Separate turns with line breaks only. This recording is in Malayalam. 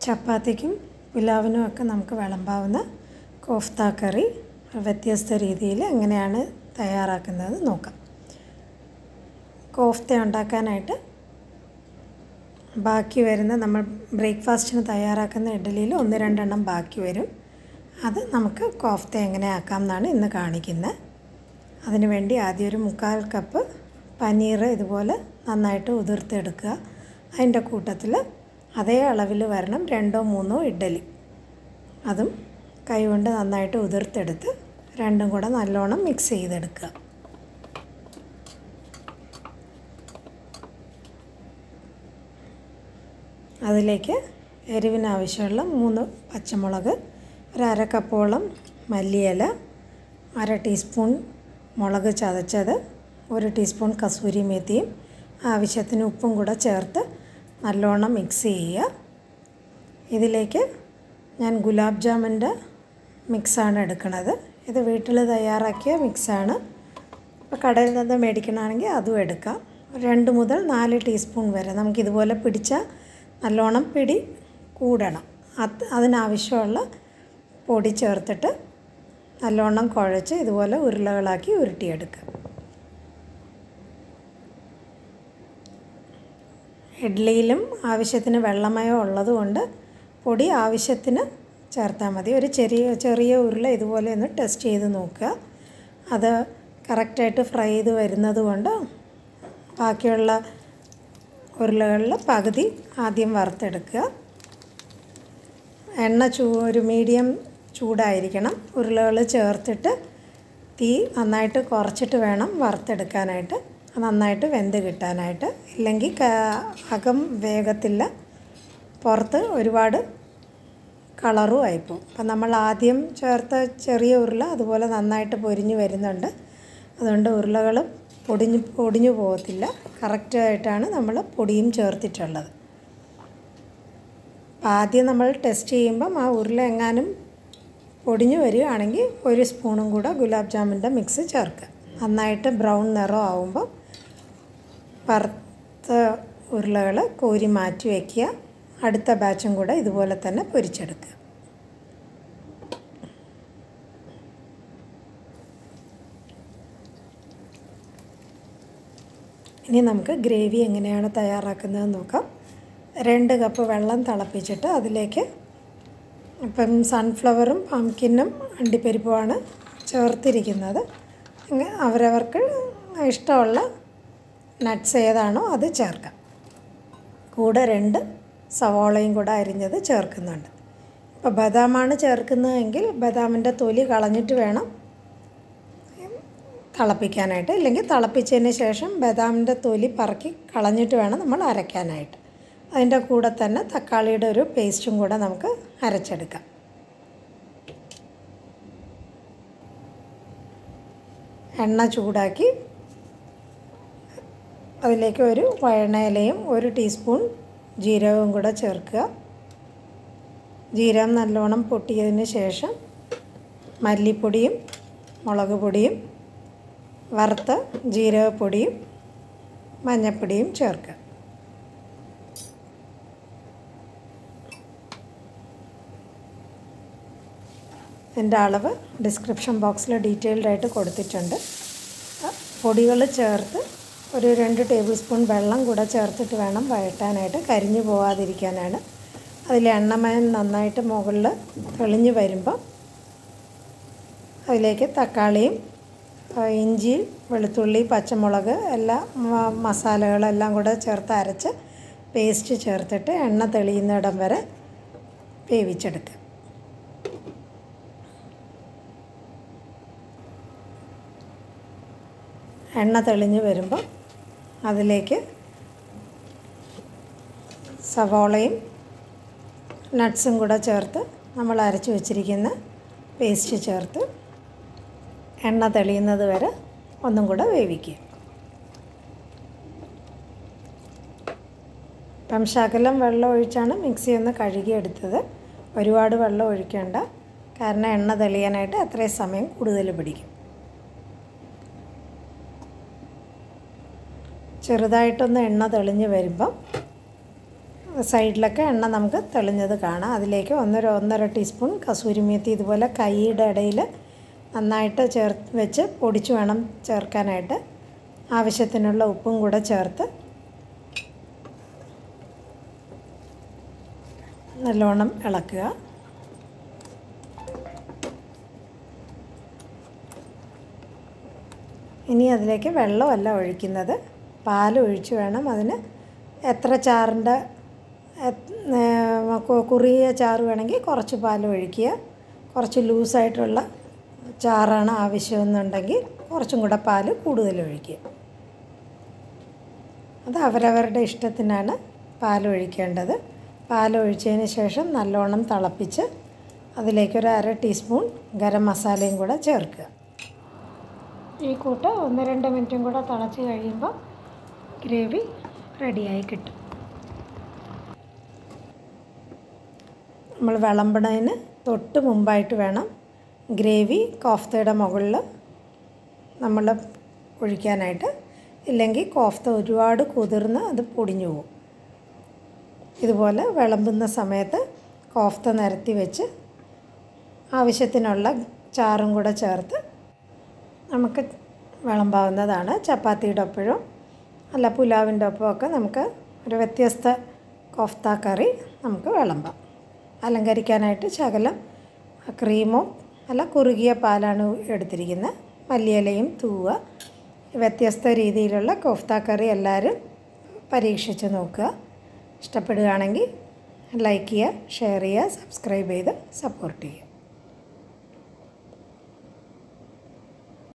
ചപ്പാത്തിക്കും പുലാവിനും ഒക്കെ നമുക്ക് വിളമ്പാവുന്ന കോഫ്ത കറി വ്യത്യസ്ത രീതിയിൽ എങ്ങനെയാണ് തയ്യാറാക്കുന്നത് നോക്കാം കോഫ്ത ഉണ്ടാക്കാനായിട്ട് ബാക്കി വരുന്ന നമ്മൾ ബ്രേക്ക്ഫാസ്റ്റിന് തയ്യാറാക്കുന്ന ഇഡ്ഡലിയിൽ ഒന്ന് രണ്ടെണ്ണം ബാക്കി വരും അത് നമുക്ക് കോഫ്ത എങ്ങനെ ആക്കാം എന്നാണ് ഇന്ന് കാണിക്കുന്നത് അതിന് വേണ്ടി ആദ്യം ഒരു മുക്കാൽ കപ്പ് പനീർ ഇതുപോലെ നന്നായിട്ട് ഉതിർത്തെടുക്കുക അതിൻ്റെ കൂട്ടത്തിൽ അതേ അളവിൽ വരണം രണ്ടോ മൂന്നോ ഇഡ്ഡലി അതും കൈകൊണ്ട് നന്നായിട്ട് ഉതിർത്തെടുത്ത് രണ്ടും കൂടെ നല്ലോണം മിക്സ് ചെയ്തെടുക്കുക അതിലേക്ക് എരിവിന് ആവശ്യമുള്ള മൂന്ന് പച്ചമുളക് ഒരു അര കപ്പോളം മല്ലിയില അര ടീസ്പൂൺ മുളക് ചതച്ചത് ഒരു ടീസ്പൂൺ കസൂരി മേത്തിയും ആവശ്യത്തിന് ഉപ്പും കൂടെ ചേർത്ത് നല്ലോണം മിക്സ് ചെയ്യുക ഇതിലേക്ക് ഞാൻ ഗുലാബ് ജാമുൻ്റെ മിക്സാണ് എടുക്കുന്നത് ഇത് വീട്ടിൽ തയ്യാറാക്കിയ മിക്സാണ് ഇപ്പോൾ കടയിൽ നിന്ന് മേടിക്കണമെങ്കിൽ അതും എടുക്കാം രണ്ട് മുതൽ നാല് ടീസ്പൂൺ വരെ നമുക്കിതുപോലെ പിടിച്ചാൽ നല്ലോണം പിടി കൂടണം അത് അതിനാവശ്യമുള്ള പൊടി ചേർത്തിട്ട് നല്ലോണം കുഴച്ച് ഇതുപോലെ ഉരുളകളാക്കി ഉരുട്ടിയെടുക്കുക ഇഡ്ഡലിയിലും ആവശ്യത്തിന് വെള്ളമയം ഉള്ളതുകൊണ്ട് പൊടി ആവശ്യത്തിന് ചേർത്താൽ മതി ഒരു ചെറിയ ചെറിയ ഉരുള ഇതുപോലെ ഒന്ന് ടെസ്റ്റ് ചെയ്ത് നോക്കുക അത് കറക്റ്റായിട്ട് ഫ്രൈ ചെയ്ത് വരുന്നത് കൊണ്ട് ബാക്കിയുള്ള ഉരുളകളിൽ പകുതി ആദ്യം വറുത്തെടുക്കുക എണ്ണ ചൂ ഒരു മീഡിയം ചൂടായിരിക്കണം ഉരുളകൾ ചേർത്തിട്ട് തീ നന്നായിട്ട് കുറച്ചിട്ട് വേണം വറുത്തെടുക്കാനായിട്ട് നന്നായിട്ട് വെന്ത് കിട്ടാനായിട്ട് ഇല്ലെങ്കിൽ അകം വേഗത്തില്ല പുറത്ത് ഒരുപാട് കളറും ആയിപ്പോവും അപ്പം നമ്മൾ ആദ്യം ചേർത്ത ചെറിയ ഉരുള അതുപോലെ നന്നായിട്ട് പൊരിഞ്ഞ് വരുന്നുണ്ട് അതുകൊണ്ട് ഉരുളകൾ പൊടിഞ്ഞു പൊടിഞ്ഞു പോകത്തില്ല കറക്റ്റായിട്ടാണ് നമ്മൾ പൊടിയും ചേർത്തിട്ടുള്ളത് അപ്പം ആദ്യം നമ്മൾ ടെസ്റ്റ് ചെയ്യുമ്പം ആ ഉരുള എങ്ങാനും പൊടിഞ്ഞു വരികയാണെങ്കിൽ ഒരു സ്പൂണും കൂടെ ഗുലാബ് ജാമുൻ്റെ മിക്സ് ചേർക്കുക നന്നായിട്ട് ബ്രൗൺ നിറം ആവുമ്പോൾ വറുത്ത ഉരുളകൾ കോരി മാറ്റി വയ്ക്കുക അടുത്ത ബാച്ചും കൂടെ ഇതുപോലെ തന്നെ പൊരിച്ചെടുക്കുക ഇനി നമുക്ക് ഗ്രേവി എങ്ങനെയാണ് തയ്യാറാക്കുന്നത് നോക്കാം രണ്ട് കപ്പ് വെള്ളം തിളപ്പിച്ചിട്ട് അതിലേക്ക് ഇപ്പം സൺഫ്ലവറും പംകിന്നും അണ്ടിപ്പരിപ്പുമാണ് ചേർത്തിരിക്കുന്നത് അവരവർക്ക് ഇഷ്ടമുള്ള നട്ട്സ് ഏതാണോ അത് ചേർക്കാം കൂടെ രണ്ട് സവോളയും കൂടെ അരിഞ്ഞത് ചേർക്കുന്നുണ്ട് ഇപ്പോൾ ബദാമാണ് ചേർക്കുന്നതെങ്കിൽ ബദാമിൻ്റെ തൊലി കളഞ്ഞിട്ട് വേണം തിളപ്പിക്കാനായിട്ട് ഇല്ലെങ്കിൽ തിളപ്പിച്ചതിന് ശേഷം ബദാമിൻ്റെ തൊലി പറക്കി കളഞ്ഞിട്ട് വേണം നമ്മൾ അരയ്ക്കാനായിട്ട് അതിൻ്റെ കൂടെ തന്നെ തക്കാളിയുടെ ഒരു പേസ്റ്റും കൂടെ നമുക്ക് അരച്ചെടുക്കാം എണ്ണ ചൂടാക്കി അതിലേക്ക് ഒരു വഴണയിലയും ഒരു ടീസ്പൂൺ ജീരകവും കൂടെ ചേർക്കുക ജീരകം നല്ലോണം പൊട്ടിയതിന് ശേഷം മല്ലിപ്പൊടിയും മുളക് പൊടിയും വറുത്ത ജീരകപ്പൊടിയും മഞ്ഞൾപ്പൊടിയും ചേർക്കുക എൻ്റെ അളവ് ഡിസ്ക്രിപ്ഷൻ ബോക്സിൽ ഡീറ്റെയിൽഡ് ആയിട്ട് കൊടുത്തിട്ടുണ്ട് പൊടികൾ ചേർത്ത് ഒരു രണ്ട് ടേബിൾ സ്പൂൺ വെള്ളം കൂടെ ചേർത്തിട്ട് വേണം വഴറ്റാനായിട്ട് കരിഞ്ഞു പോകാതിരിക്കാനാണ് അതിൽ എണ്ണമയം നന്നായിട്ട് മുകളിൽ തെളിഞ്ഞ് വരുമ്പോൾ അതിലേക്ക് തക്കാളിയും ഇഞ്ചി വെളുത്തുള്ളി പച്ചമുളക് എല്ലാ മസാലകളെല്ലാം കൂടെ ചേർത്ത് അരച്ച് പേസ്റ്റ് ചേർത്തിട്ട് എണ്ണ തെളിയുന്നിടം വരെ വേവിച്ചെടുക്കുക എണ്ണ തെളിഞ്ഞ് വരുമ്പോൾ അതിലേക്ക് സവോളയും നട്ട്സും കൂടെ ചേർത്ത് നമ്മൾ അരച്ച് വെച്ചിരിക്കുന്ന പേസ്റ്റ് ചേർത്ത് എണ്ണ തെളിയുന്നത് വരെ ഒന്നും കൂടെ വേവിക്കുക ഇപ്പം ശകലം വെള്ളം ഒഴിച്ചാണ് മിക്സി ഒന്ന് കഴുകിയെടുത്തത് ഒരുപാട് വെള്ളം ഒഴിക്കേണ്ട കാരണം എണ്ണ തെളിയാനായിട്ട് അത്രയും സമയം കൂടുതൽ പിടിക്കും ചെറുതായിട്ടൊന്ന് എണ്ണ തെളിഞ്ഞ് വരുമ്പം സൈഡിലൊക്കെ എണ്ണ നമുക്ക് തെളിഞ്ഞത് കാണാം അതിലേക്ക് ഒന്നര ഒന്നര ടീസ്പൂൺ കസൂരി മേത്തി ഇതുപോലെ കൈയുടെ ഇടയിൽ നന്നായിട്ട് ചേർ വെച്ച് പൊടിച്ച് വേണം ചേർക്കാനായിട്ട് ആവശ്യത്തിനുള്ള ഉപ്പും കൂടെ ചേർത്ത് നല്ലോണം ഇളക്കുക ഇനി അതിലേക്ക് വെള്ളമല്ല ഒഴിക്കുന്നത് പാൽ ഒഴിച്ച് വേണം അതിന് എത്ര ചാറിൻ്റെ കുറിയ ചാറ് വേണമെങ്കിൽ കുറച്ച് പാൽ ഒഴിക്കുക കുറച്ച് ലൂസായിട്ടുള്ള ചാറാണ് ആവശ്യമെന്നുണ്ടെങ്കിൽ കുറച്ചും കൂടെ പാൽ കൂടുതൽ ഒഴിക്കുക അത് അവരവരുടെ ഇഷ്ടത്തിനാണ് പാൽ ഒഴിക്കേണ്ടത് പാൽ ഒഴിച്ചതിന് ശേഷം നല്ലോണം തിളപ്പിച്ച് അതിലേക്കൊരു അര ടീസ്പൂൺ ഗരം മസാലയും കൂടെ ചേർക്കുക ഈ കൂട്ട് ഒന്ന് രണ്ട് മിനിറ്റും കൂടെ തിളച്ച് കഴിയുമ്പോൾ ഗ്രേവി റെഡിയായി കിട്ടും നമ്മൾ വിളമ്പണതിന് തൊട്ട് മുമ്പായിട്ട് വേണം ഗ്രേവി കോഫ്തയുടെ മുകളിൽ നമ്മൾ ഒഴിക്കാനായിട്ട് ഇല്ലെങ്കിൽ കോഫ്ത ഒരുപാട് കുതിർന്ന് അത് പൊടിഞ്ഞു പോകും ഇതുപോലെ വിളമ്പുന്ന സമയത്ത് കോഫ്ത നിരത്തി വെച്ച് ആവശ്യത്തിനുള്ള ചാറും കൂടെ ചേർത്ത് നമുക്ക് വിളമ്പാവുന്നതാണ് ചപ്പാത്തിയുടെ ഒപ്പഴും അല്ല പുലാവിൻ്റെ ഒപ്പമൊക്കെ നമുക്ക് ഒരു വ്യത്യസ്ത കോഫ്ത കറി നമുക്ക് വിളമ്പാം അലങ്കരിക്കാനായിട്ട് ശകലം ക്രീമോ അല്ല കുറുകിയ പാലാണ് എടുത്തിരിക്കുന്നത് മല്ലിയിലയും തൂവ വ്യത്യസ്ത രീതിയിലുള്ള കോഫ്ത കറി എല്ലാവരും പരീക്ഷിച്ച് നോക്കുക ഇഷ്ടപ്പെടുകയാണെങ്കിൽ ലൈക്ക് ചെയ്യുക ഷെയർ ചെയ്യുക സബ്സ്ക്രൈബ് ചെയ്ത് സപ്പോർട്ട് ചെയ്യുക